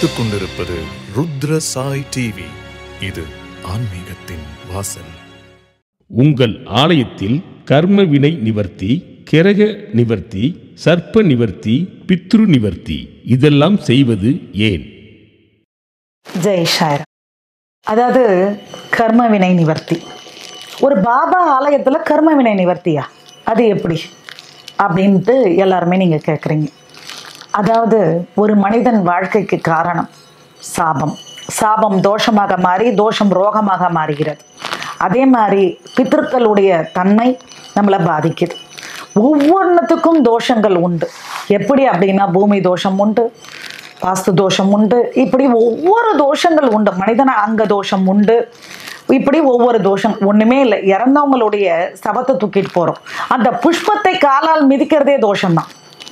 பார்த்துக் கொண்டிருப்பது ருத்ர சாய் டிவி இது ஆன்மீகத்தின் வாசல் உங்கள் ஆலயத்தில் கர்ம வினை நிவர்த்தி கிரக நிவர்த்தி சர்ப்ப நிவர்த்தி பித்ரு நிவர்த்தி இதெல்லாம் செய்வது ஏன் ஜெய் ஷாயர் அதாவது கர்ம வினை நிவர்த்தி ஒரு பாபா ஆலயத்தில் கர்ம வினை நிவர்த்தியா அது எப்படி அப்படின்ட்டு எல்லாருமே நீங்கள் கேட்குறீங்க அதாவது ஒரு மனிதன் வாழ்க்கைக்கு காரணம் சாபம் சாபம் தோஷமாக மாறி தோஷம் ரோகமாக மாறுகிறது அதே மாதிரி பித்திருக்களுடைய தன்மை நம்மளை பாதிக்குது ஒவ்வொன்றுத்துக்கும் தோஷங்கள் உண்டு எப்படி அப்படின்னா பூமி தோஷம் உண்டு வாஸ்து தோஷம் உண்டு இப்படி ஒவ்வொரு தோஷங்கள் உண்டு மனிதன அங்க தோஷம் உண்டு இப்படி ஒவ்வொரு தோஷம் ஒண்ணுமே இல்லை இறந்தவங்களுடைய சபத்தை தூக்கிட்டு போறோம் அந்த புஷ்பத்தை காலால் மிதிக்கிறதே தோஷம்தான்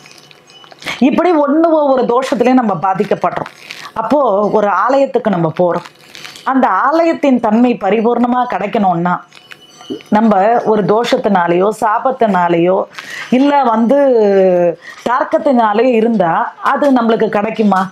இப்படி ஒன்று ஒவ்வொரு தோஷத்துலையும் நம்ம பாதிக்கப்படுறோம் அப்போ ஒரு ஆலயத்துக்கு நம்ம போறோம் அந்த ஆலயத்தின் தன்மை பரிபூர்ணமா கிடைக்கணும்னா நம்ம ஒரு தோஷத்தினாலேயோ சாபத்தினாலேயோ இல்லை வந்து தார்க்கத்தினாலேயோ இருந்தால் அது நம்மளுக்கு கிடைக்குமா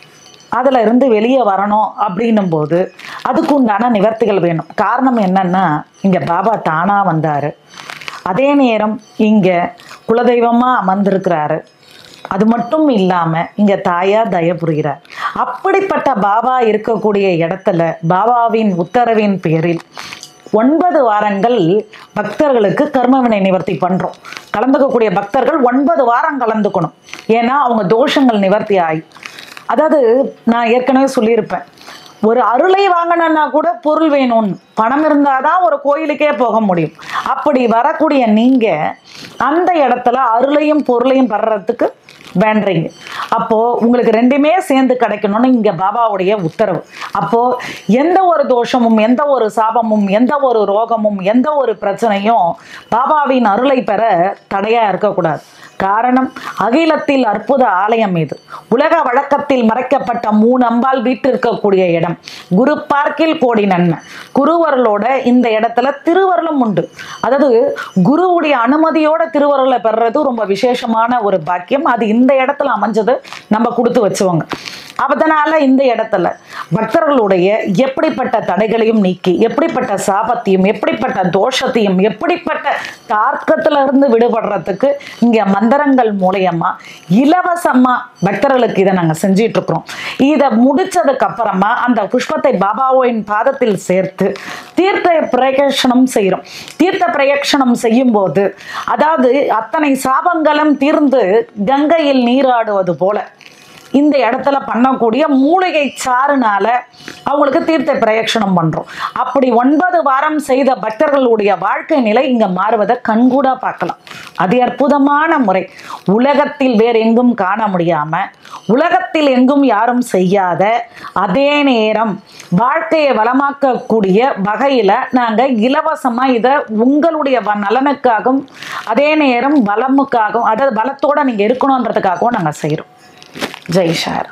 அதில் இருந்து வெளியே வரணும் அப்படின்னும் போது அதுக்கு உண்டான நிவர்த்திகள் வேணும் காரணம் என்னன்னா இங்கே பாபா தானாக வந்தார் அதே நேரம் இங்கே குலதெய்வமாக அமர்ந்திருக்கிறாரு அது மட்டும் இல்லாமல் இங்கே தாயா தய புரிகிறார் அப்படிப்பட்ட பாபா இருக்கக்கூடிய இடத்துல பாபாவின் உத்தரவின் பேரில் ஒன்பது வாரங்கள் பக்தர்களுக்கு கர்மவினை நிவர்த்தி பண்ணுறோம் கலந்துக்கக்கூடிய பக்தர்கள் ஒன்பது வாரம் கலந்துக்கணும் ஏன்னா அவங்க தோஷங்கள் நிவர்த்தி ஆகி அதாவது நான் ஏற்கனவே சொல்லியிருப்பேன் ஒரு அருளை வாங்கணும்னா கூட பொருள் வேணும்னு பணம் இருந்தால் தான் ஒரு கோயிலுக்கே போக முடியும் அப்படி வரக்கூடிய நீங்கள் அந்த இடத்துல அருளையும் பொருளையும் பெறறதுக்கு வேண்டுறீங்க அப்போ உங்களுக்கு ரெண்டுமே சேர்ந்து கிடைக்கணும்னு இங்க பாபாவுடைய உத்தரவு அப்போ எந்த ஒரு தோஷமும் எந்த ஒரு சாபமும் எந்த ஒரு ரோகமும் எந்த ஒரு பிரச்சனையும் பாபாவின் அருளை பெற தடையா இருக்கக்கூடாது காரணம் அகிலத்தில் அற்புத ஆலயம் இது உலக வழக்கத்தில் மறைக்கப்பட்ட மூணு அம்பால் வீட்டு இருக்கக்கூடிய இடம் குரு பார்க்கில் கோடி நன்மை குருவர்களோட இந்த இடத்துல திருவருளும் உண்டு அதாவது குருவுடைய அனுமதியோட திருவருளை பெறுறது ரொம்ப விசேஷமான ஒரு பாக்கியம் அது இந்த இடத்துல அமைஞ்சது நம்ம கொடுத்து வச்சுவோங்க அதனால இந்த இடத்துல பக்தர்களுடைய எப்படிப்பட்ட தடைகளையும் நீக்கி எப்படிப்பட்ட சாபத்தையும் எப்படிப்பட்ட தோஷத்தையும் எப்படிப்பட்ட தார்க்கத்துல இருந்து விடுபடுறதுக்கு இங்க மந்திரங்கள் மூலியமா இலவசமா பக்தர்களுக்கு இதை நாங்க செஞ்சிட்டு இருக்கிறோம் இதை முடிச்சதுக்கு அப்புறமா அந்த புஷ்பத்தை பாபாவின் பாதத்தில் சேர்த்து தீர்த்த பிரயக்ஷணம் செய்கிறோம் தீர்த்த பிரயக்ஷணம் செய்யும் போது அதாவது அத்தனை சாபங்களும் தீர்ந்து கங்கையில் நீராடுவது போல இந்த இடத்துல பண்ணக்கூடிய மூலிகை சாறுனால அவங்களுக்கு தீர்த்த பிரயக்ஷணம் பண்றோம் அப்படி ஒன்பது வாரம் செய்த பக்தர்களுடைய வாழ்க்கை நிலை இங்க மாறுவதை கண்கூடா பார்க்கலாம் அது அற்புதமான முறை உலகத்தில் வேற எங்கும் காண முடியாம உலகத்தில் எங்கும் யாரும் செய்யாத அதே நேரம் வாழ்க்கையை வளமாக்கக்கூடிய வகையில நாங்க இலவசமா இதை உங்களுடைய வ- நலனுக்காகவும் அதே நேரம் பலமுக்காகவும் அதாவது பலத்தோட நீங்க இருக்கணுன்றதுக்காகவும் நாங்க செய்றோம் ஜெய் ஷார்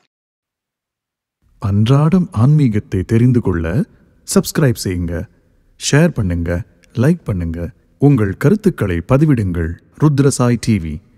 அன்றாடம் ஆன்மீகத்தை தெரிந்து கொள்ள சப்ஸ்கிரைப் செய்யுங்க ஷேர் பண்ணுங்க லைக் பண்ணுங்க உங்கள் கருத்துக்களை பதிவிடுங்கள் ருத்ர சாய் டிவி